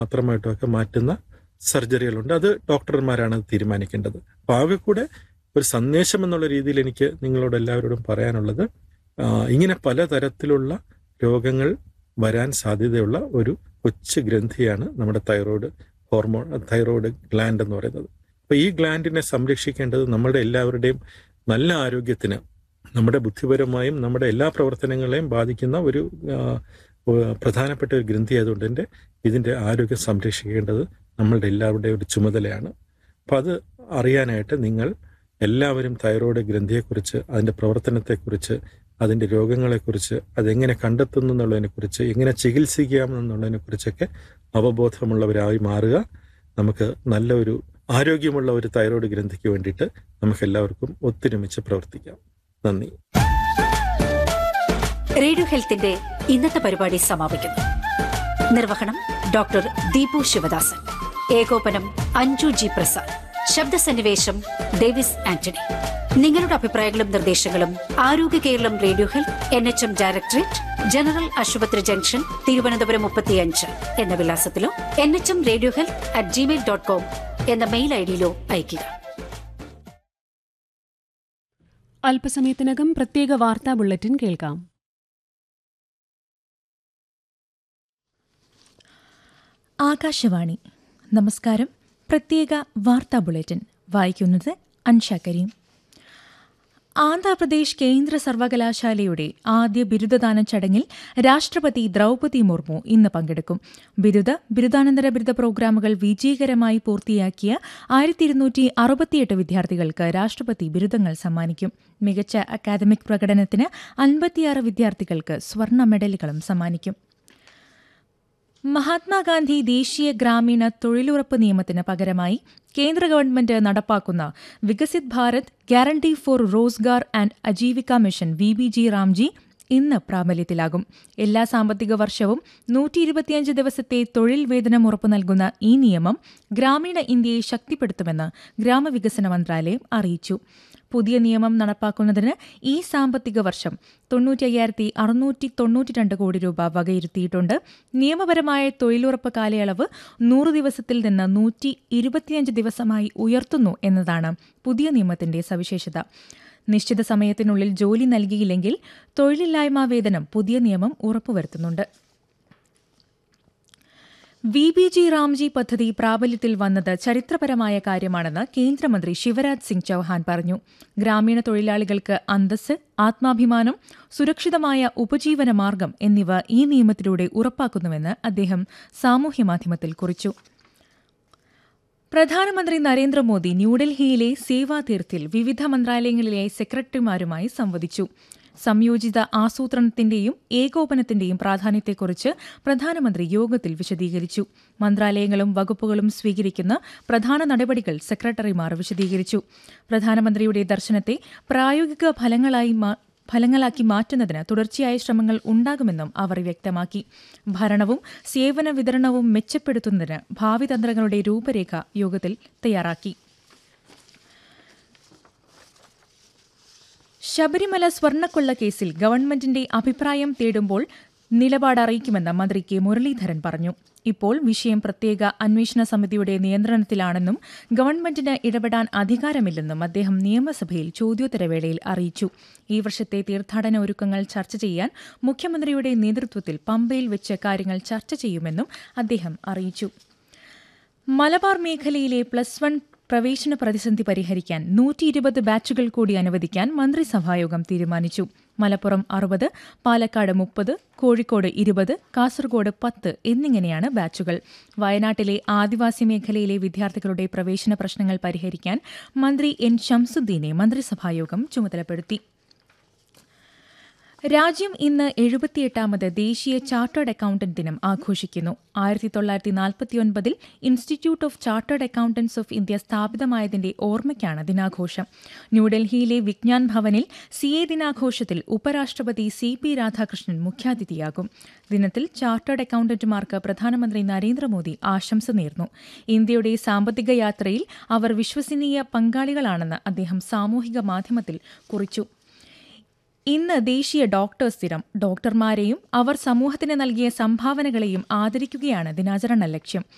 മാത്രമായിട്ടുമൊക്കെ മാറ്റുന്ന സർജറികളുണ്ട് അത് ഡോക്ടർമാരാണ് അത് തീരുമാനിക്കേണ്ടത് അപ്പോൾ ആകെ കൂടെ ഒരു സന്ദേശം എന്നുള്ള രീതിയിൽ എനിക്ക് നിങ്ങളോട് എല്ലാവരോടും പറയാനുള്ളത് ആ, ഇങ്ങനെ പലതരത്തിലുള്ള രോഗങ്ങൾ വരാൻ സാധ്യതയുള്ള ഒരു കൊച്ചു ഗ്രന്ഥിയാണ് നമ്മുടെ തൈറോയ്ഡ് ഹോർമോൺ തൈറോയ്ഡ് ഗ്ലാൻഡ് എന്ന് പറയുന്നത് അപ്പോൾ ഈ ഗ്ലാൻഡിനെ സംരക്ഷിക്കേണ്ടത് നമ്മുടെ എല്ലാവരുടെയും നല്ല ആരോഗ്യത്തിന് നമ്മുടെ ബുദ്ധിപരമായും നമ്മുടെ എല്ലാ പ്രവർത്തനങ്ങളെയും ബാധിക്കുന്ന ഒരു ആ, ഏഹ് പ്രധാനപ്പെട്ട ഒരു ഗ്രന്ഥി ആയതുകൊണ്ട് തന്നെ ഇതിൻ്റെ ആരോഗ്യം സംരക്ഷിക്കേണ്ടത് നമ്മളുടെ എല്ലാവരുടെയും ഒരു ചുമതലയാണ് അപ്പം അത് അറിയാനായിട്ട് നിങ്ങൾ എല്ലാവരും തൈറോയ്ഡ് ഗ്രന്ഥിയെക്കുറിച്ച് അതിൻ്റെ പ്രവർത്തനത്തെക്കുറിച്ച് അതിൻ്റെ രോഗങ്ങളെക്കുറിച്ച് അതെങ്ങനെ കണ്ടെത്തുന്നു എന്നുള്ളതിനെക്കുറിച്ച് എങ്ങനെ ചികിത്സിക്കാം എന്നുള്ളതിനെക്കുറിച്ചൊക്കെ അവബോധമുള്ളവരായി മാറുക നമുക്ക് നല്ല ഒരു ആരോഗ്യമുള്ള ഒരു തൈറോയ്ഡ് ഗ്രന്ഥിക്ക് വേണ്ടിയിട്ട് നമുക്ക് എല്ലാവർക്കും ഒത്തൊരുമിച്ച് പ്രവർത്തിക്കാം നന്ദി റേഡിയോ ഹെൽത്തിന്റെ ഇന്നത്തെ പരിപാടി സമാപിക്കുന്നു നിർവഹണം ഡോക്ടർ ദീപു ശിവദാസൻ ഏകോപനം അഞ്ജു ജി പ്രസാദ് ശബ്ദസന്നിവേശം ഡേവിസ് ആന്റണി നിങ്ങളുടെ അഭിപ്രായങ്ങളും നിർദ്ദേശങ്ങളും Arogya Keralam radio health N H M directorate general ആശുപത്രി ജംഗ്ഷൻ തിരുവനന്തപുരം മുപ്പത്തിയഞ്ച് എന്ന വിലാസത്തിലോ എൻ എച്ച് എം radio health at Gmail dot com എന്ന മെയിൽ ഐ ഡിയിലോ അയയ്ക്കുക അല്പസമയത്തിനകം പ്രത്യേക വാർത്താ ബുള്ളറ്റിൻ കേൾക്കാം ആകാശവാണി നമസ്കാരം പ്രത്യേക വാർത്താ ബുള്ളറ്റിൻ വായിക്കുന്നത് അൻഷ കരീം ആന്ധ്രാപ്രദേശ് കേന്ദ്ര സർവകലാശാലയുടെ ആദ്യ ബിരുദദാന ചടങ്ങിൽ രാഷ്ട്രപതി ദ്രൗപതി മുർമു ഇന്ന് പങ്കെടുക്കും ബിരുദ ബിരുദാനന്തര ബിരുദ പ്രോഗ്രാമുകൾ വിജയകരമായി പൂർത്തിയാക്കിയ ആയിരത്തി ഇരുന്നൂറ്റി അറുപത്തിയെട്ട് വിദ്യാർത്ഥികൾക്ക് രാഷ്ട്രപതി ബിരുദങ്ങൾ സമ്മാനിക്കും മികച്ച അക്കാദമിക് പ്രകടനത്തിന് അൻപത്തിയാറ് വിദ്യാർത്ഥികൾക്ക് സ്വർണ്ണ മെഡലുകളും സമ്മാനിക്കും മഹാത്മാഗാന്ധി ദേശീയ ഗ്രാമീണ തൊഴിലുറപ്പ് നിയമത്തിന് പകരമായി കേന്ദ്ര ഗവൺമെന്റ് നടപ്പാക്കുന്ന Viksit Bharat guarantee for Rozgar and Ajeevika mission V B G Ramji ഇന്ന് പ്രാബല്യത്തിലാകും എല്ലാ സാമ്പത്തിക വർഷവും നൂറ്റി ഇരുപത്തിയഞ്ച് ദിവസത്തെ തൊഴിൽ വേതനം ഉറപ്പു നൽകുന്ന ഈ നിയമം ഗ്രാമീണ ഇന്ത്യയെ ശക്തിപ്പെടുത്തുമെന്ന് ഗ്രാമവികസന മന്ത്രാലയം അറിയിച്ചു പുതിയ നിയമം നടപ്പാക്കുന്നതിന് ഈ സാമ്പത്തിക വർഷം തൊണ്ണൂറ്റി അയ്യായിരത്തി അറുന്നൂറ്റി തൊണ്ണൂറ്റി രണ്ട് കോടി രൂപ വകയിരുത്തിയിട്ടുണ്ട് നിയമപരമായ തൊഴിലുറപ്പ് കാലയളവ് നൂറ് ദിവസത്തിൽ നിന്ന് നൂറ്റി ഇരുപത്തിയഞ്ച് ദിവസമായി ഉയർത്തുന്നു എന്നതാണ് പുതിയ നിയമത്തിന്റെ സവിശേഷത നിശ്ചിത സമയത്തിനുള്ളിൽ ജോലി നൽകിയില്ലെങ്കിൽ തൊഴിലില്ലായ്മ വേതനം പുതിയ നിയമം ഉറപ്പുവരുത്തുന്നുണ്ട് വി ബി ജി റാംജി പദ്ധതി പ്രാബല്യത്തിൽ വന്നത് ചരിത്രപരമായ കാര്യമാണെന്ന് കേന്ദ്രമന്ത്രി ശിവരാജ് സിംഗ് ചൌഹാൻ പറഞ്ഞു ഗ്രാമീണ തൊഴിലാളികൾക്ക് അന്തസ് ആത്മാഭിമാനം സുരക്ഷിതമായ ഉപജീവന മാർഗം എന്നിവ ഈ നിയമത്തിലൂടെ ഉറപ്പാക്കുന്നുവെന്ന് അദ്ദേഹം സാമൂഹ്യമാധ്യമത്തിൽ കുറിച്ചു പ്രധാനമന്ത്രി നരേന്ദ്രമോദി ന്യൂഡൽഹിയിലെ സേവാതീർത്ഥിൽ വിവിധ മന്ത്രാലയങ്ങളിലെ സെക്രട്ടറിമാരുമായി സംവദിച്ചു സംയോജിത ആസൂത്രണത്തിന്റെയും ഏകോപനത്തിന്റെയും പ്രാധാന്യത്തെക്കുറിച്ച് പ്രധാനമന്ത്രി യോഗത്തിൽ വിശദീകരിച്ചു മന്ത്രാലയങ്ങളും വകുപ്പുകളും സ്വീകരിക്കുന്ന പ്രധാന നടപടികൾ സെക്രട്ടറിമാർ വിശദീകരിച്ചു പ്രധാനമന്ത്രിയുടെ ദർശനത്തെ പ്രായോഗിക ഫലങ്ങളായി മാ- ഫലങ്ങളാക്കി മാറ്റുന്നതിന് തുടർച്ചയായ ശ്രമങ്ങൾ ഉണ്ടാകുമെന്നും അവർ വ്യക്തമാക്കി ഭരണവും സേവന വിതരണവും മെച്ചപ്പെടുത്തുന്നതിന് ഭാവി തന്ത്രങ്ങളുടെ രൂപരേഖ യോഗത്തിൽ തയ്യാറാക്കി ശബരിമല സ്വർണ്ണക്കൊള്ള കേസിൽ ഗവൺമെന്റിന്റെ അഭിപ്രായം തേടുമ്പോൾ നിലപാട് അറിയിക്കുമെന്ന് മന്ത്രി കെ മുരളീധരൻ പറഞ്ഞു ഇപ്പോൾ വിഷയം പ്രത്യേക അന്വേഷണ സമിതിയുടെ നിയന്ത്രണത്തിലാണെന്നും ഗവൺമെന്റിന് ഇടപെടാൻ അധികാരമില്ലെന്നും അദ്ദേഹം നിയമസഭയിൽ ചോദ്യോത്തരവേളയിൽ അറിയിച്ചു ഈ വർഷത്തെ തീർത്ഥാടന ഒരുക്കങ്ങൾ ചർച്ച ചെയ്യാൻ മുഖ്യമന്ത്രിയുടെ നേതൃത്വത്തിൽ പമ്പയിൽ വെച്ച് കാര്യങ്ങൾ ചർച്ച ചെയ്യുമെന്നും അദ്ദേഹം അറിയിച്ചു മലബാർ മേഖലയിലെ പ്ലസ് വൺ പ്രവേശന പ്രതിസന്ധി പരിഹരിക്കാൻ നൂറ്റി ഇരുപത് ബാച്ചുകൾ കൂടി അനുവദിക്കാൻ മന്ത്രിസഭായോഗം തീരുമാനിച്ചു മലപ്പുറം അറുപത് പാലക്കാട് മുപ്പത് കോഴിക്കോട് ഇരുപത് കാസർഗോഡ് പത്ത് എന്നിങ്ങനെയാണ് ബാച്ചുകൾ വയനാട്ടിലെ ആദിവാസി മേഖലയിലെ വിദ്യാർത്ഥികളുടെ പ്രവേശന പ്രശ്നങ്ങൾ പരിഹരിക്കാൻ മന്ത്രി എൻ ഷംസുദ്ദീനെ മന്ത്രിസഭായോഗം ചുമതലപ്പെടുത്തി രാജ്യം ഇന്ന് എഴുപത്തിയെട്ടാമത് ദേശീയ ചാർട്ടേഡ് അക്കൌണ്ടന്റ് ദിനം ആഘോഷിക്കുന്നു ആയിരത്തി തൊള്ളായിരത്തി നാൽപ്പത്തിയൊൻപതിൽ institute of chartered accountants of India സ്ഥാപിതമായതിന്റെ ഓർമ്മയ്ക്കാണ് ദിനാഘോഷം ന്യൂഡൽഹിയിലെ വിജ്ഞാൻ ഭവനിൽ സി എ ദിനാഘോഷത്തിൽ ഉപരാഷ്ട്രപതി സി പി രാധാകൃഷ്ണൻ മുഖ്യാതിഥിയാകും ദിനത്തിൽ ചാർട്ടേഡ് അക്കൌണ്ടന്റുമാർക്ക് പ്രധാനമന്ത്രി നരേന്ദ്രമോദി ആശംസ നേർന്നു ഇന്ത്യയുടെ സാമ്പത്തിക യാത്രയിൽ അവർ വിശ്വസനീയ പങ്കാളികളാണെന്ന് അദ്ദേഹം സാമൂഹിക മാധ്യമത്തിൽ കുറിച്ചു ഇന്ന് ദേശീയ ഡോക്ടേഴ്സ് ദിനം ഡോക്ടർമാരെയും അവർ സമൂഹത്തിന് നൽകിയ സംഭാവനകളെയും ആദരിക്കുകയാണ് ദിനാചരണ ലക്ഷ്യം